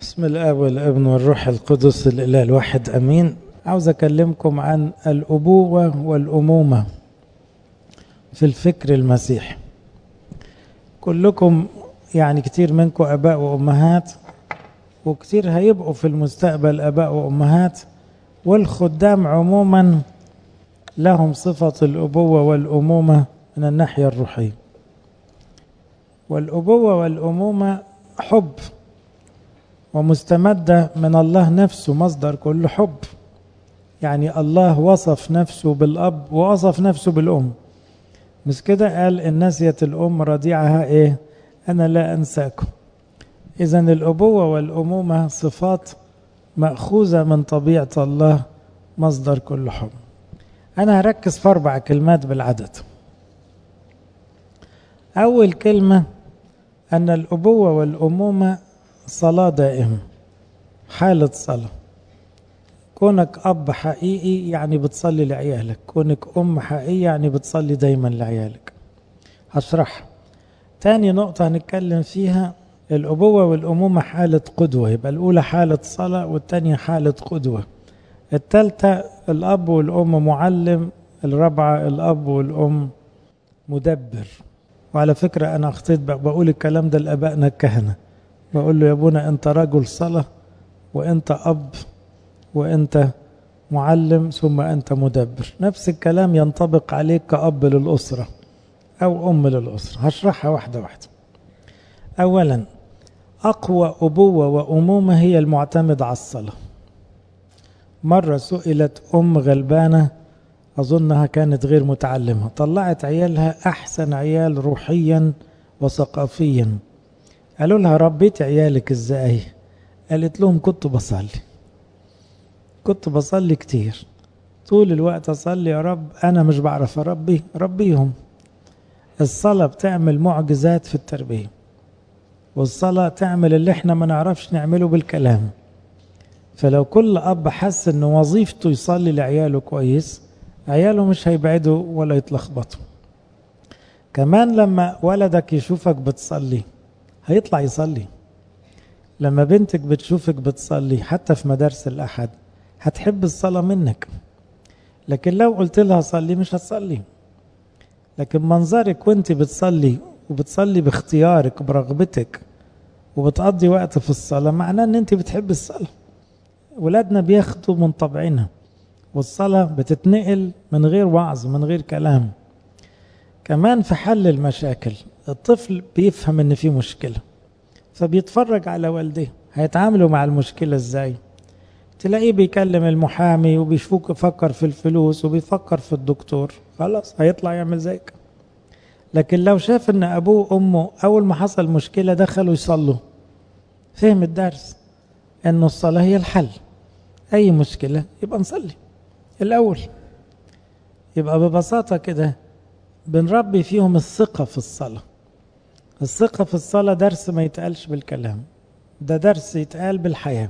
بسم الاب والابن والروح القدس الاله الواحد امين عاوز اكلمكم عن الابوه والامومه في الفكر المسيحي كلكم يعني كتير منكم اباء وامهات وكتير هيبقوا في المستقبل اباء وامهات والخدام عموما لهم صفه الابوه والامومه من الناحيه الروحيه والابوه والامومه حب ومستمده من الله نفسه مصدر كل حب يعني الله وصف نفسه بالاب ووصف نفسه بالام مش كده قال ان نسيت الام رضيعها ايه انا لا انساكم اذا الابوه والامومه صفات ماخوذه من طبيعه الله مصدر كل حب انا هركز في اربع كلمات بالعدد اول كلمه ان الابوه والامومه صلاة دائمة حالة صلاة كونك أب حقيقي يعني بتصلي لعيالك كونك أم حقيقية يعني بتصلي دايما لعيالك هشرح تاني نقطة هنتكلم فيها الأبوة والأمومة حالة قدوة يبقى الأولى حالة صلاة والتانية حالة قدوة التالتة الأب والأم معلم الرابعة الأب والأم مدبر وعلى فكرة أنا أخطيت بقول الكلام ده لأبائنا الكهنة بقول له يا ابونا انت رجل صلاة وانت اب وانت معلم ثم انت مدبر نفس الكلام ينطبق عليك كأب للأسرة أو أم للأسرة هشرحها واحدة واحدة أولا أقوى أبوة وأمومة هي المعتمدة على الصلاة مرة سئلت أم غلبانة أظنها كانت غير متعلمة طلعت عيالها أحسن عيال روحيا وثقافيا قالوا لها ربيت عيالك ازاي قالت لهم كنت بصلي كنت بصلي كتير طول الوقت اصلي يا رب انا مش بعرف اربي ربيهم الصلاة بتعمل معجزات في التربية والصلاة تعمل اللي احنا ما نعرفش نعمله بالكلام فلو كل اب حس ان وظيفته يصلي لعياله كويس عياله مش هيبعدوا ولا يتلخبطوا كمان لما ولدك يشوفك بتصلي هيطلع يصلي لما بنتك بتشوفك بتصلي حتى في مدارس الأحد هتحب الصلاة منك لكن لو قلت لها صلي مش هتصلي لكن منظرك وانت بتصلي وبتصلي باختيارك برغبتك وبتقضي وقت في الصلاة معناه ان انت بتحب الصلاة ولادنا بياخدوا من طبعنا والصلاة بتتنقل من غير وعظ من غير كلام كمان في حل المشاكل الطفل بيفهم ان في مشكله فبيتفرج على والديه هيتعاملوا مع المشكله ازاي تلاقيه بيكلم المحامي وبيشوفك يفكر في الفلوس وبيفكر في الدكتور خلاص هيطلع يعمل زيك لكن لو شاف ان ابوه وامه اول ما حصل مشكله دخلوا يصلوا فهم الدرس انه الصلاه هي الحل اي مشكله يبقى نصلي الاول يبقى ببساطه كده بنربي فيهم الثقه في الصلاه الثقة في الصلاة درس ما يتقالش بالكلام ده درس يتقال بالحياة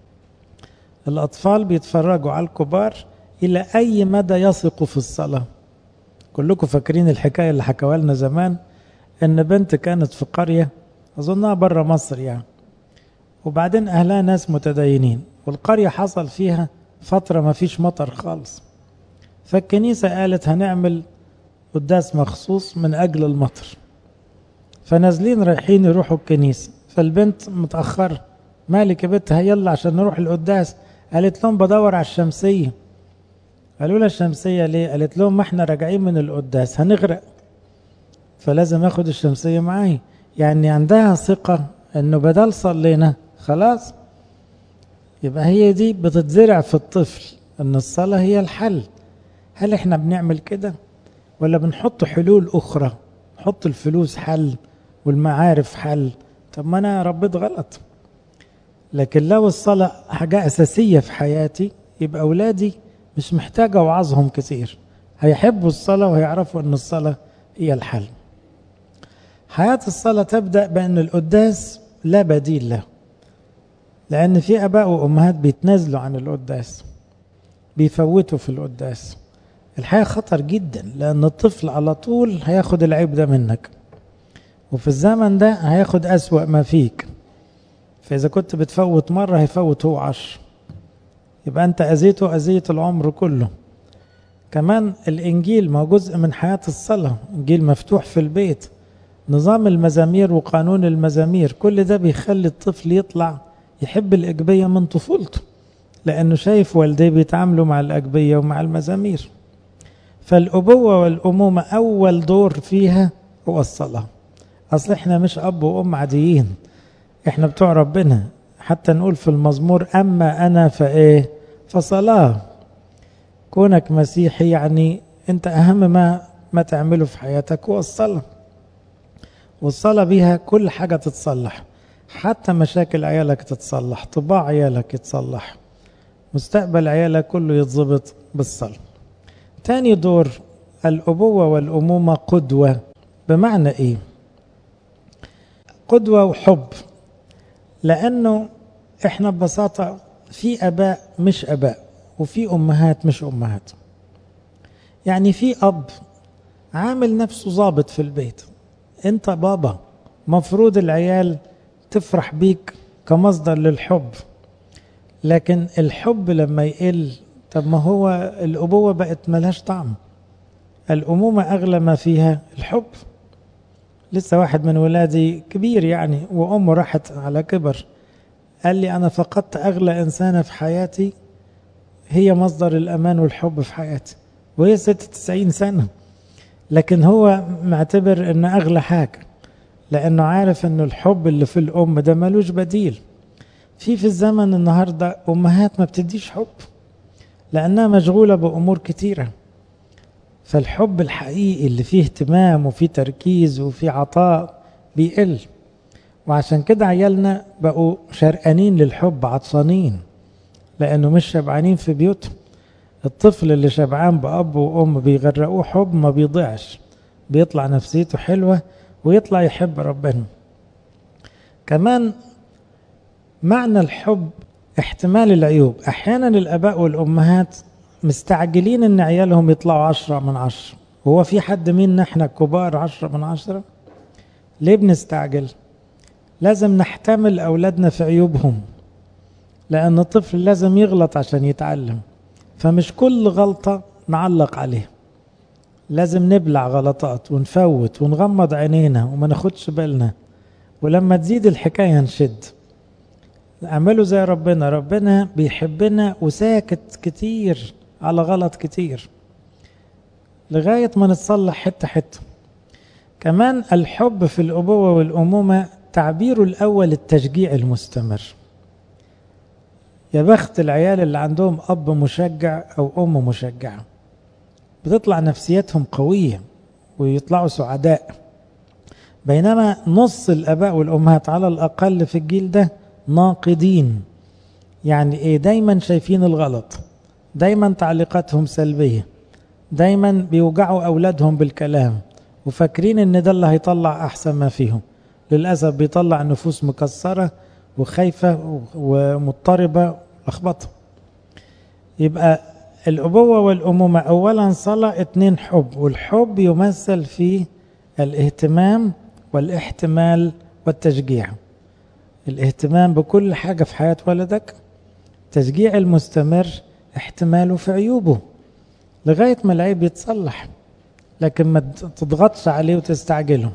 الأطفال بيتفرجوا على الكبار إلى أي مدى يثقوا في الصلاة كلكم فاكرين الحكاية اللي حكوها لنا زمان إن بنت كانت في قرية أظنها بره مصر يعني وبعدين أهلها ناس متدينين والقرية حصل فيها فترة ما فيش مطر خالص فالكنيسة قالت هنعمل قداس مخصوص من أجل المطر فنازلين رايحين يروحوا الكنيسة فالبنت متأخرة مالك يا بنت يلا عشان نروح القداس قالت لهم بدور على الشمسية قالوا لها الشمسية ليه قالت لهم ما احنا راجعين من القداس هنغرق فلازم اخد الشمسية معايا يعني عندها ثقة انه بدل صلينا خلاص يبقى هي دي بتتزرع في الطفل ان الصلاة هي الحل هل احنا بنعمل كده ولا بنحط حلول اخرى نحط الفلوس حل والمعارف حل طب ما انا ربيت غلط لكن لو الصلاة حاجة أساسية في حياتي يبقى أولادي مش محتاجة أوعظهم كتير هيحبوا الصلاة وهيعرفوا أن الصلاة هي الحل حياة الصلاة تبدأ بأن القداس لا بديل له لأن في آباء وأمهات بيتنازلوا عن القداس بيفوتوا في القداس الحقيقة خطر جدا لأن الطفل على طول هياخد العيب ده منك وفي الزمن ده هياخد أسوأ ما فيك فإذا كنت بتفوت مرة هيفوت هو عشر يبقى أنت أذيته أذية العمر كله كمان الإنجيل ما هو جزء من حياة الصلاة إنجيل مفتوح في البيت نظام المزامير وقانون المزامير كل ده بيخلي الطفل يطلع يحب الأجبية من طفولته لأنه شايف والديه بيتعاملوا مع الأجبية ومع المزامير فالأبوة والأمومة أول دور فيها هو الصلاة أصل إحنا مش أب وأم عاديين إحنا بتوع ربنا حتى نقول في المزمور أما أنا فإيه فصلاة كونك مسيحي يعني أنت أهم ما ما تعمله في حياتك هو الصلاة والصلاة بيها كل حاجة تتصلح حتى مشاكل عيالك تتصلح طباع عيالك يتصلح مستقبل عيالك كله يتظبط بالصلاة تاني دور الأبوة والأمومة قدوة بمعنى إيه قدوة وحب لأنه إحنا ببساطة في أباء مش أباء وفي أمهات مش أمهات يعني في أب عامل نفسه ظابط في البيت أنت بابا مفروض العيال تفرح بيك كمصدر للحب لكن الحب لما يقل طب ما هو الأبوة بقت ملهاش طعم الأمومة أغلى ما فيها الحب لسه واحد من ولادي كبير يعني وأمه راحت على كبر قال لي أنا فقدت أغلى إنسانة في حياتي هي مصدر الأمان والحب في حياتي وهي ست تسعين سنة لكن هو معتبر أن أغلى حاجة لأنه عارف أن الحب اللي في الأم ده ملوش بديل في في الزمن النهاردة أمهات ما بتديش حب لأنها مشغولة بأمور كتيرة فالحب الحقيقي اللي فيه اهتمام وفيه تركيز وفيه عطاء بيقل وعشان كده عيالنا بقوا شرقانين للحب عطشانين لأنه مش شبعانين في بيوتهم الطفل اللي شبعان بأب وأم بيغرقوه حب ما بيضيعش بيطلع نفسيته حلوة ويطلع يحب ربنا كمان معنى الحب احتمال العيوب أحيانا الآباء والأمهات مستعجلين ان عيالهم يطلعوا عشرة من عشرة هو في حد منا احنا كبار عشرة من عشرة ليه بنستعجل لازم نحتمل أولادنا في عيوبهم لأن الطفل لازم يغلط عشان يتعلم فمش كل غلطة نعلق عليها لازم نبلع غلطات ونفوت ونغمض عينينا وما ناخدش بالنا ولما تزيد الحكاية نشد اعملوا زي ربنا ربنا بيحبنا وساكت كتير على غلط كتير لغاية ما نتصلح حتة حتة كمان الحب في الأبوة والأمومة تعبيره الأول التشجيع المستمر يا بخت العيال اللي عندهم أب مشجع أو أم مشجعة بتطلع نفسيتهم قوية ويطلعوا سعداء بينما نص الآباء والأمهات على الأقل في الجيل ده ناقدين يعني إيه دايما شايفين الغلط دايما تعليقاتهم سلبية دايما بيوجعوا أولادهم بالكلام وفاكرين ان ده اللي هيطلع احسن ما فيهم للاسف بيطلع نفوس مكسره وخايفه ومضطربه لخبطه يبقى الابوه والامومه اولا صلاه اتنين حب والحب يمثل في الاهتمام والاحتمال والتشجيع الاهتمام بكل حاجه في حياه ولدك تشجيع المستمر احتماله في عيوبه لغايه ما العيب يتصلح لكن ما تضغطش عليه وتستعجله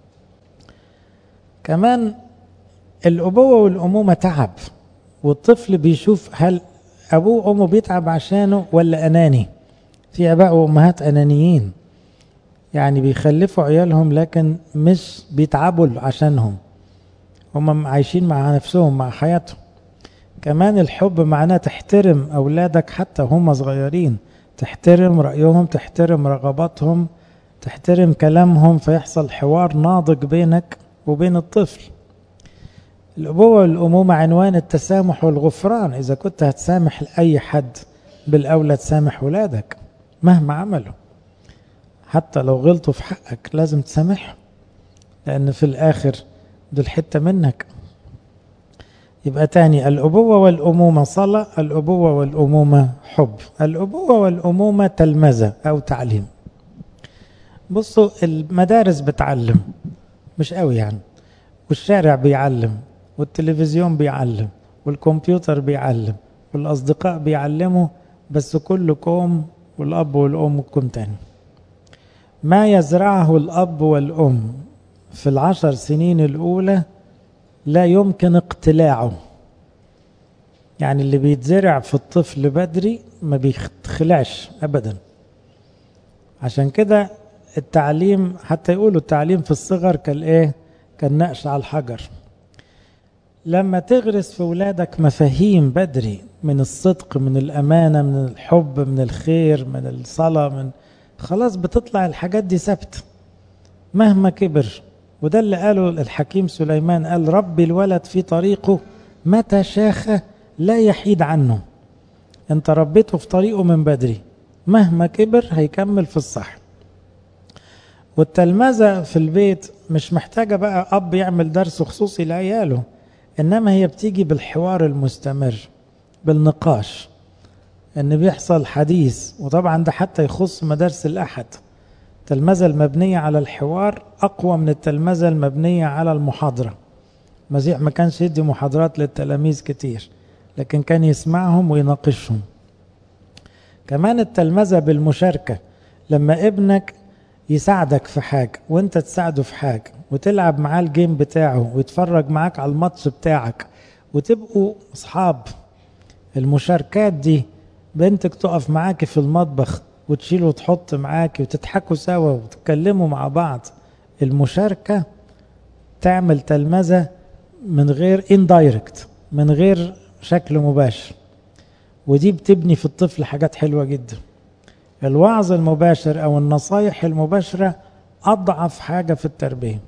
كمان الأبوة والأمومة تعب والطفل بيشوف هل أبوه وأمه بيتعب عشانه ولا أناني في آباء وأمهات أنانيين يعني بيخلفوا عيالهم لكن مش بيتعبوا عشانهم هم عايشين مع نفسهم مع حياتهم كمان الحب معناه تحترم أولادك حتى هم صغيرين تحترم رأيهم تحترم رغباتهم تحترم كلامهم فيحصل حوار ناضج بينك وبين الطفل الأبوة والأمومة عنوان التسامح والغفران إذا كنت هتسامح لأي حد بالأولى تسامح ولادك مهما عملوا حتى لو غلطوا في حقك لازم تسامحهم لأن في الآخر دول حتة منك يبقى تاني الأبوة والأمومة صلاة الأبوة والأمومة حب الأبوة والأمومة تلمذة أو تعليم بصوا المدارس بتعلم مش قوي يعني والشارع بيعلم والتلفزيون بيعلم والكمبيوتر بيعلم والأصدقاء بيعلموا بس كل كوم والأب والأم كوم تاني ما يزرعه الأب والأم في العشر سنين الأولى لا يمكن اقتلاعه يعني اللي بيتزرع في الطفل بدري ما بيتخلعش أبدا عشان كده التعليم حتى يقولوا التعليم في الصغر كالايه كالنقش على الحجر لما تغرس في ولادك مفاهيم بدري من الصدق من الأمانة من الحب من الخير من الصلاة من خلاص بتطلع الحاجات دي ثابتة مهما كبر وده اللي قاله الحكيم سليمان قال ربي الولد في طريقه متى شاخ لا يحيد عنه انت ربيته في طريقه من بدري مهما كبر هيكمل في الصح والتلمذة في البيت مش محتاجة بقى أب يعمل درس خصوصي لعياله إنما هي بتيجي بالحوار المستمر بالنقاش إن بيحصل حديث وطبعا ده حتى يخص مدارس الأحد التلمذة المبنية على الحوار أقوى من التلمذة المبنية على المحاضرة مزيح ما كانش يدي محاضرات للتلاميذ كتير لكن كان يسمعهم ويناقشهم كمان التلمذة بالمشاركة لما ابنك يساعدك في حاجة وانت تساعده في حاجة وتلعب معاه الجيم بتاعه ويتفرج معاك على الماتش بتاعك وتبقوا اصحاب المشاركات دي بنتك تقف معاكي في المطبخ وتشيل وتحط معاكي وتضحكوا سوا وتتكلموا مع بعض المشاركة تعمل تلمذة من غير اندايركت من غير شكل مباشر ودي بتبني في الطفل حاجات حلوة جدا الوعظ المباشر او النصايح المباشرة اضعف حاجة في التربية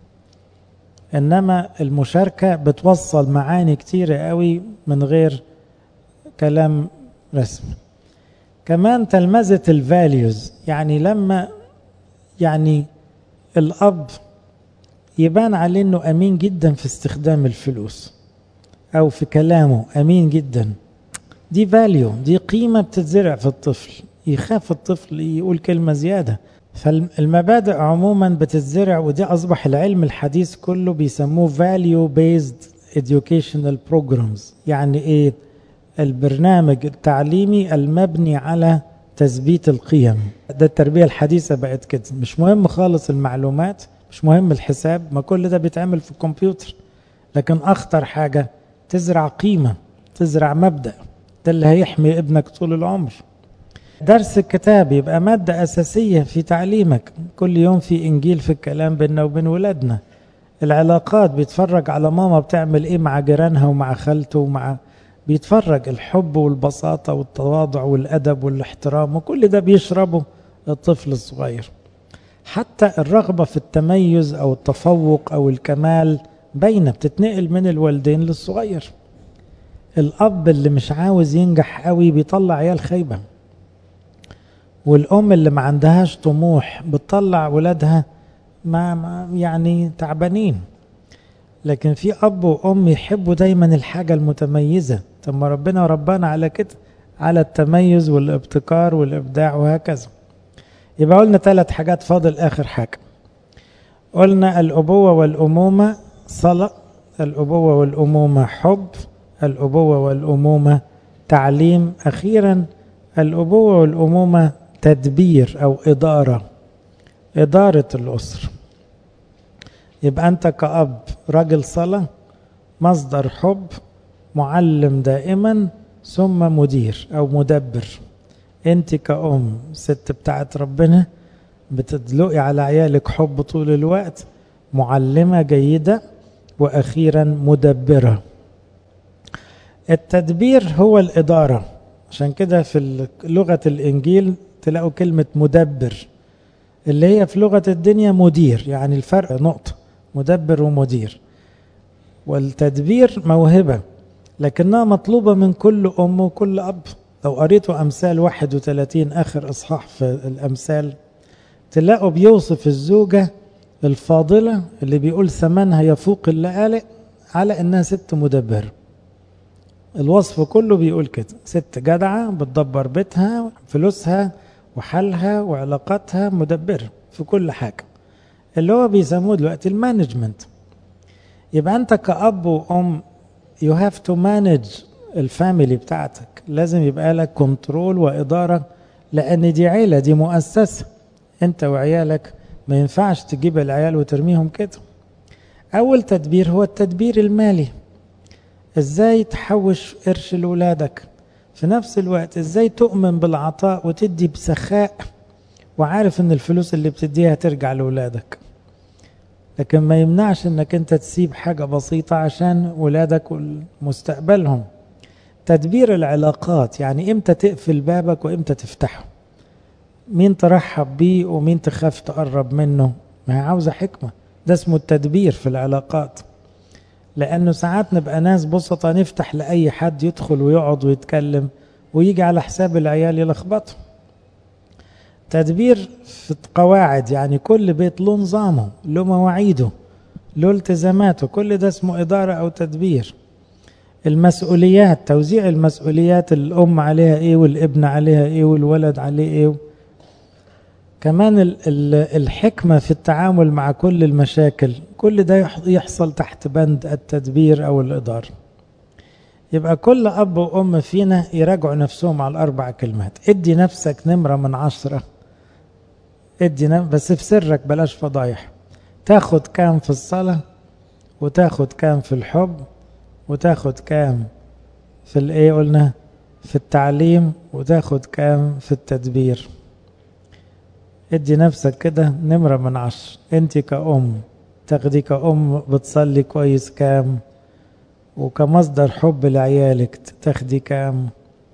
انما المشاركة بتوصل معاني كتيرة قوي من غير كلام رسمي كمان تلمذة الفاليوز يعني لما يعني الاب يبان عليه انه امين جدا في استخدام الفلوس او في كلامه امين جدا دي فاليو دي قيمة بتتزرع في الطفل يخاف الطفل يقول كلمة زيادة فالمبادئ عموما بتتزرع ودي أصبح العلم الحديث كله بيسموه value based educational programs يعني إيه البرنامج التعليمي المبني على تثبيت القيم ده التربية الحديثة بقت كده مش مهم خالص المعلومات مش مهم الحساب ما كل ده بيتعمل في الكمبيوتر لكن أخطر حاجة تزرع قيمة تزرع مبدأ ده اللي هيحمي ابنك طول العمر درس الكتاب يبقى مادة أساسية في تعليمك كل يوم في إنجيل في الكلام بيننا وبين ولادنا العلاقات بيتفرج على ماما بتعمل إيه مع جيرانها ومع خالته ومع بيتفرج الحب والبساطة والتواضع والأدب والاحترام وكل ده بيشربه الطفل الصغير حتى الرغبة في التميز أو التفوق أو الكمال باينة بتتنقل من الوالدين للصغير الأب اللي مش عاوز ينجح قوي بيطلع عيال خايبة والأم اللي ما عندهاش طموح بتطلع ولادها ما, ما يعني تعبانين لكن في أب وأم يحبوا دايما الحاجة المتميزة طب ما ربنا ربنا على كده على التميز والابتكار والإبداع وهكذا يبقى قلنا ثلاث حاجات فاضل آخر حاجة قلنا الأبوة والأمومة صلاة الأبوة والأمومة حب الأبوة والأمومة تعليم أخيرا الأبوة والأمومة تدبير أو إدارة إدارة الأسرة يبقى أنت كأب راجل صلاة مصدر حب معلم دائما ثم مدير أو مدبر أنت كأم ست بتاعت ربنا بتدلقي على عيالك حب طول الوقت معلمة جيدة وأخيرا مدبرة التدبير هو الإدارة عشان كده في لغة الإنجيل تلاقوا كلمة مدبر اللي هي في لغة الدنيا مدير يعني الفرق نقطة مدبر ومدير والتدبير موهبة لكنها مطلوبة من كل أم وكل أب لو قريتوا أمثال 31 آخر إصحاح في الأمثال تلاقوا بيوصف الزوجة الفاضلة اللي بيقول ثمنها يفوق اللآلئ على إنها ست مدبرة الوصف كله بيقول كده ست جدعة بتدبر بيتها فلوسها وحالها وعلاقاتها مدبرة في كل حاجة اللي هو بيسموه دلوقتي المانجمنت يبقى انت كأب وأم you have to manage الفاميلي بتاعتك لازم يبقى لك كنترول وإدارة لأن دي عيلة دي مؤسسة انت وعيالك ما ينفعش تجيب العيال وترميهم كده أول تدبير هو التدبير المالي ازاي تحوش قرش لولادك في نفس الوقت ازاي تؤمن بالعطاء وتدي بسخاء وعارف ان الفلوس اللي بتديها ترجع لولادك لكن ما يمنعش انك انت تسيب حاجة بسيطة عشان ولادك ومستقبلهم تدبير العلاقات يعني امتى تقفل بابك وامتى تفتحه مين ترحب بيه ومين تخاف تقرب منه ما هي عاوزة حكمة ده اسمه التدبير في العلاقات لأنه ساعات نبقى ناس بسطة نفتح لأي حد يدخل ويقعد ويتكلم ويجي على حساب العيال يلخبطهم تدبير في القواعد يعني كل بيت له نظامه له مواعيده له التزاماته كل ده اسمه إدارة أو تدبير المسؤوليات توزيع المسؤوليات الأم عليها إيه والابن عليها إيه والولد عليه إيه كمان الحكمة في التعامل مع كل المشاكل كل ده يحصل تحت بند التدبير أو الإدارة يبقى كل أب وأم فينا يراجعوا نفسهم على الأربع كلمات ادي نفسك نمرة من عشرة ادي نفسك بس في سرك بلاش فضايح تاخد كام في الصلاة وتاخد كام في الحب وتاخد كام في الايه قلنا في التعليم وتاخد كام في التدبير ادي نفسك كده نمرة من عشر انت كأم تاخدي كأم بتصلي كويس كام وكمصدر حب لعيالك تاخدي كام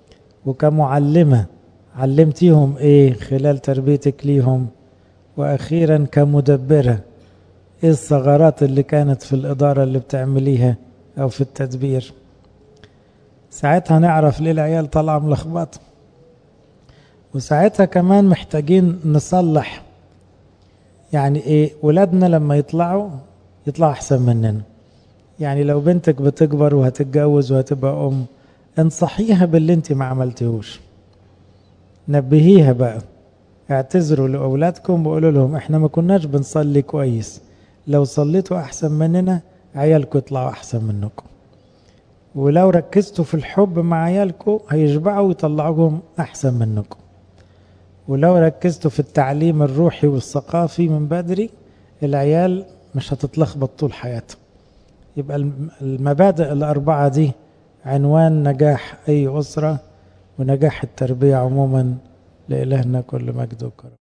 وكمعلمة علمتيهم ايه خلال تربيتك ليهم واخيرا كمدبرة ايه الثغرات اللي كانت في الادارة اللي بتعمليها او في التدبير ساعتها نعرف ليه العيال طالعة ملخبطة وساعتها كمان محتاجين نصلح يعني ايه ولادنا لما يطلعوا يطلعوا احسن مننا يعني لو بنتك بتكبر وهتتجوز وهتبقى ام انصحيها باللي انت ما عملتهوش نبهيها بقى اعتذروا لاولادكم وقولوا لهم احنا ما كناش بنصلي كويس لو صليتوا احسن مننا عيالكم يطلعوا احسن منكم ولو ركزتوا في الحب مع عيالكم هيشبعوا ويطلعوهم احسن منكم ولو ركزتوا في التعليم الروحي والثقافي من بدري العيال مش هتتلخبط طول حياتهم يبقى المبادئ الأربعة دي عنوان نجاح أي أسرة ونجاح التربية عموما لإلهنا كل مجد وكرم